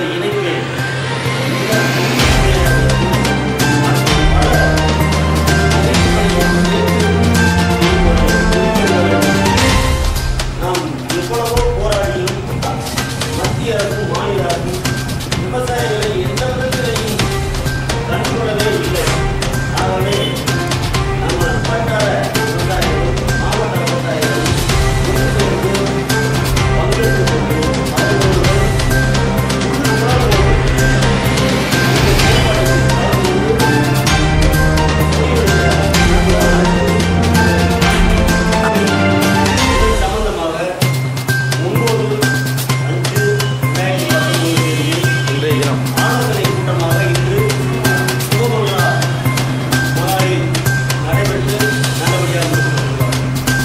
இணைப்பை நாம் எவ்வளவோ போராடியும் மத்திய அரசும் மாநில அரசும் விவசாயிகளை எந்த விதத்திலையும் கண்டுகொள்ளவே இல்லை ஆகவே நம்ம வட்டார விவசாயிகள் மாவட்ட விவசாயிகள் ஒன்றிணைந்து பங்கெடுத்துக் கொண்டு அவர்களோடு உள்ள உணர்வோடு இந்த செயல்பாடுகளில் கலந்து கொண்டு இது சம்பந்தமாக ஒன்பது அஞ்சு ரெண்டாயிரத்தி பத்தொன்பது தேதியில் இன்றைய தினம் ஆலோசனை கூட்டமாக இன்று சிவகங்கா மகாலில் நடைபெற்று நல்லபடியாக முடிக்கப்பட்டுள்ளது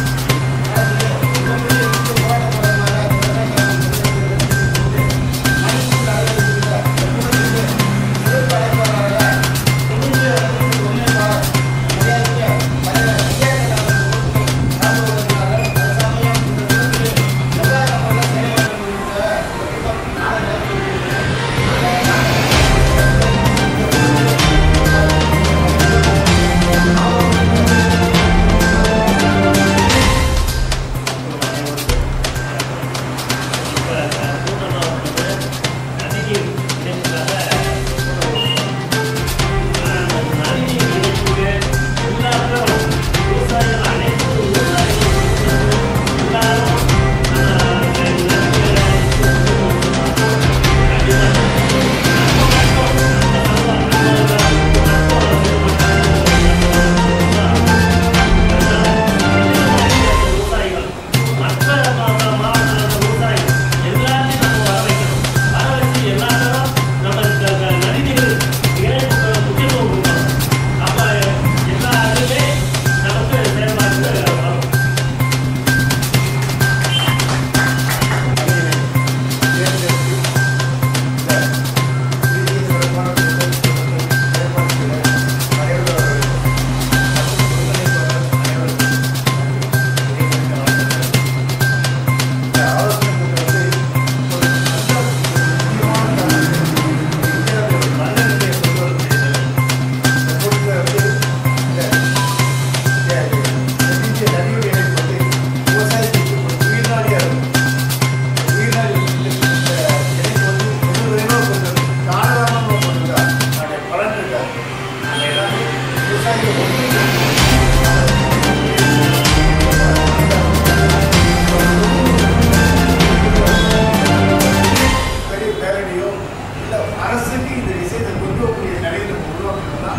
பெரிய பேரணியோ இல்லை அரசுக்கு இந்த விஷயத்தை கொண்டு வரக்கூடிய நிலையில உருவாக்கணும்னா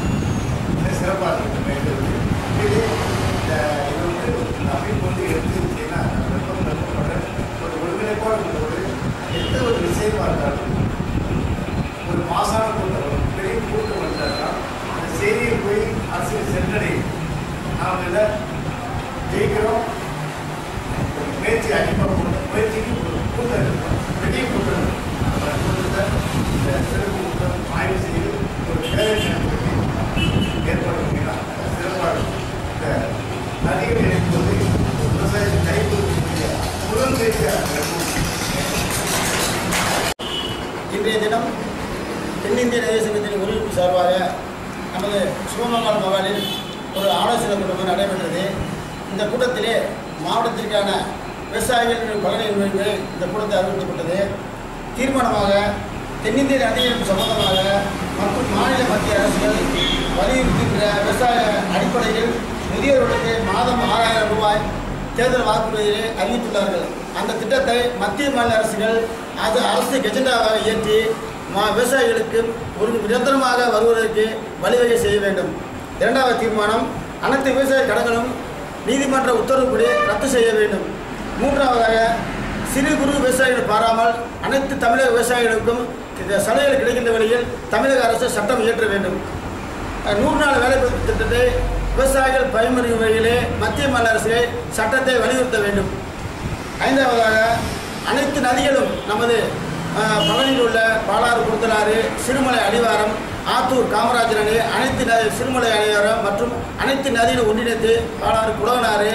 மிக சிறப்பாக இருக்கும் இது இந்த இது வந்து இந்த அமைப்பு வந்து எடுத்துக்கிட்டீங்கன்னா வெப்பம் வெப்பப்பட ஒரு ஒருங்கிணைப்பாக ஒரு எந்த ஒரு விஷயமா இருந்தாலும் ஒரு மாசான கூட்டம் ஒரு பெரிய கூட்டம் வந்தாங்கன்னா அந்த செய்தியை போய் அரசியல் சென்றடையும் நாம் இதை ஜெயிக்கிறோம் ஒரு முயற்சி அதிகமாக கொடுத்த முயற்சிக்கு ஒரு கூட்டம் இருக்கும் பெரிய கூட்டம் இருக்கும். அந்த கூட்டத்தை இந்த சிறப்பு கூட்டம் ஆய்வு செய்து ஒரு பேரணி நடத்தி ஏற்படுத்தினா சிறப்பாக இருக்கும் இந்த நதிகள் இணைப்பது விவசாயத்தை கைப்பற்றக்கூடிய முதல் செய்தியாக இன்றைய தினம் தென்னிந்திய நதிய சங்கத்தின் ஒருங்கிணைப்பு சார்பாக நமது சிவமங்கலம் மகாலில் ஒரு ஆலோசனை கூட்டம் நடைபெற்றது இந்த கூட்டத்திலே மாவட்டத்திற்கான விவசாயிகள் பலனை முன்னிட்டு இந்த கூட்டத்தை அறிவிக்கப்பட்டது தீர்மானமாக தென்னிந்திய நதியியல் சம்பந்தமாக மற்றும் மாநில மத்திய அரசுகள் வலியுறுத்துகின்ற விவசாய அடிப்படையில் முதியோர்களுக்கு மாதம் ஆறாயிரம் ரூபாய் தேர்தல் வாக்குறுதியிலே அறிவித்துள்ளார்கள் அந்த திட்டத்தை மத்திய மாநில அரசுகள் அது அரசு கெஜெண்டாவாக இயற்றி மா விவசாயிகளுக்கு ஒரு நிரந்தரமாக வருவதற்கு வழிவகை செய்ய வேண்டும் இரண்டாவது தீர்மானம் அனைத்து விவசாய கடன்களும் நீதிமன்ற உத்தரவுப்படி ரத்து செய்ய வேண்டும் மூன்றாவதாக சிறு குறு விவசாயிகள் பாராமல் அனைத்து தமிழக விவசாயிகளுக்கும் இந்த சலுகைகள் கிடைக்கின்ற வழியில் தமிழக அரசு சட்டம் இயற்ற வேண்டும் அஹ், நூறு நாள் வேலைவாய்ப்பு திட்டத்தை விவசாயிகள் பயன்பெறும் வகையிலே மத்திய மாநில அரசுகளை சட்டத்தை வலியுறுத்த வேண்டும் ஐந்தாவதாக அனைத்து நதிகளும் நமது அஹ், பழனியில் உள்ள பாலாறு குருத்தலாறு சிறுமலை அடிவாரம் ஆத்தூர் காமராஜர் அணை அனைத்து நதி சிறுமலை அணையோரம் மற்றும் அனைத்து நதிகளும் ஒன்றிணைத்து பாலாறு குடவனாறு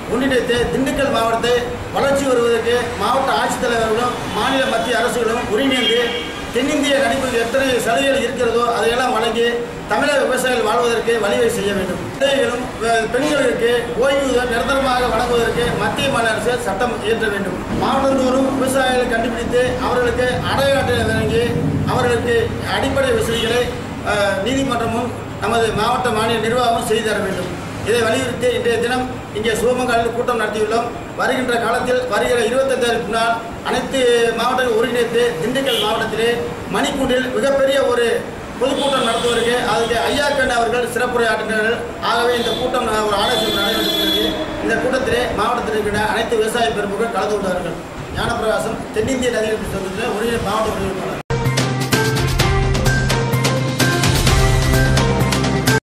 ஒன்றிணைத்து திண்டுக்கல் மாவட்டத்தை வளர்ச்சி வருவதற்கு மாவட்ட ஆட்சித்தலைவர்களும் மாநில மத்திய அரசுகளும் ஒருங்கிணைந்து தென்னிந்திய நடிப்புக்கு எத்தனை சலுகைகள் இருக்கிறதோ அதையெல்லாம் வழங்கி தமிழக விவசாயிகள் வாழ்வதற்கு வழிவகை செய்ய வேண்டும் விவசாயிகளும் அஹ், பெண்களுக்கு ஓய்வூதியம் நிரந்தரமாக வழங்குவதற்கு மத்திய மாநில அரசு சட்டம் இயற்ற வேண்டும் மாவட்டந்தோறும் விவசாயிகளை கண்டுபிடித்து அவர்களுக்கு அடையாள அட்டை வழங்கி அவர்களுக்கு அடிப்படை வசதிகளை அஹ், நீதிமன்றமும் நமது மாவட்ட மாநில நிர்வாகமும் செய்து தர வேண்டும் இதை வலியுறுத்தி இன்றைய தினம் இங்கே சிவமங்காலில் கூட்டம் நடத்தியுள்ளோம் வருகின்ற காலத்தில் வருகிற இருபத்தஞ்சாயிரம் நாள் அனைத்து மாவட்டங்கள் ஒருங்கிணைத்து திண்டுக்கல் மாவட்டத்திலே மணிக்கூண்டில் மிகப்பெரிய ஒரு பொதுக்கூட்டம் நடத்துவதற்கு அதுக்கு ஐயாக்கண்ண அவர்கள் சிறப்புரையாற்றினார்கள் ஆகவே இந்த கூட்டம் ஒரு ஆலோசனை நடைபெற்றது இந்த கூட்டத்திலே மாவட்டத்தில் இருக்கிற அனைத்து விவசாய பெருமக்கள் கலந்து கொண்டார்கள் ஞானப்பிரகாசம் தென்னிந்திய நதிகள் சங்கத்தில் ஒருங்கிணை மாவட்ட ஒருங்கிணைப்பாளர்